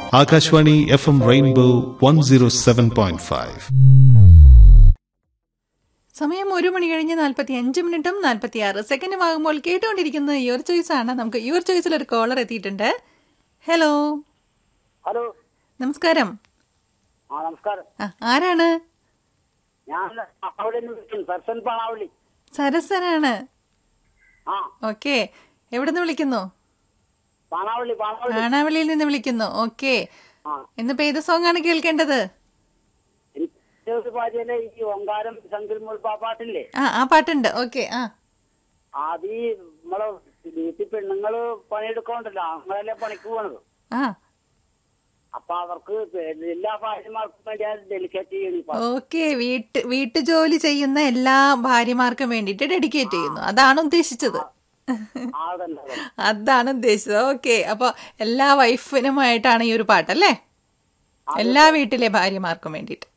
Akashvani F M rainbow one zero seven point five സമയം ഒരു മണി കഴിഞ്ഞ് നാൽപ്പത്തി അഞ്ച് മിനിറ്റും നാൽപ്പത്തി ആറ് സെക്കൻഡും ആകുമ്പോൾ കേട്ടുകൊണ്ടിരിക്കുന്നത് യുവർ ചോയ്സ് ആണ് നമുക്ക് യുവർ ചോയ്സിൽ ഒരു കോളർ എത്തിയിട്ടുണ്ട് ഹലോ ഹലോ നമസ്കാരം ആ നമസ്കാരം ആ, ആരാണ് ഞാൻ അവിടെ നിന്ന് വിളിക്കുന്നു സർസൻ പാണാവള്ളി സരസനാണ് ആ ഓക്കെ എവിടെ നിന്ന് വിളിക്കുന്നു പാണാവള്ളി പാണാവള്ളി ആണാവളിയിൽ നിന്ന് വിളിക്കുന്നു ഓക്കെ ആ ഇന്നിപ്പോ ഏത് സോങ് ആണ് കേൾക്കേണ്ടത് എനിക്ക് ഒരു പാചകയിലെ ഈ ഓങ്കാരം ശങ്കർ മുൾപ്പാപ്പാട്ടില്ലേ ആ ആ പാട്ടുണ്ട് ഓക്കെ ആ അത് ഈ നമ്മളെ വീട്ടിൽ പെണ്ണുങ്ങള് പണിയെടുക്കണ്ടല്ലോ നമ്മളല്ലേ പണിക്ക് പോണത് ആ അപ്പൊ അവർക്ക് എല്ലാ ഭാര്യമാർക്കും വേണ്ടി അത് ഡെലിക്കേറ്റ് ചെയ്യണം ഇപ്പൊ ഓക്കെ വീട്ട് വീട്ടുജോലി ചെയ്യുന്ന എല്ലാ ഭാര്യമാർക്കും വേണ്ടിയിട്ട് ഡെഡിക്കേറ്റ് ചെയ്യുന്നു അതാണ് ഉദ്ദേശിച്ചത് ആ അതന്നെ അതന്നെ. അതാണ് ഉദ്ദേശിച്ചത് ഓക്കെ അപ്പൊ എല്ലാ വൈഫിനുമായിട്ടാണ് ഈ ഒരു പാട്ടല്ലേ എല്ലാ വീട്ടിലെ ഭാര്യമാർക്കും വേണ്ടിയിട്ട്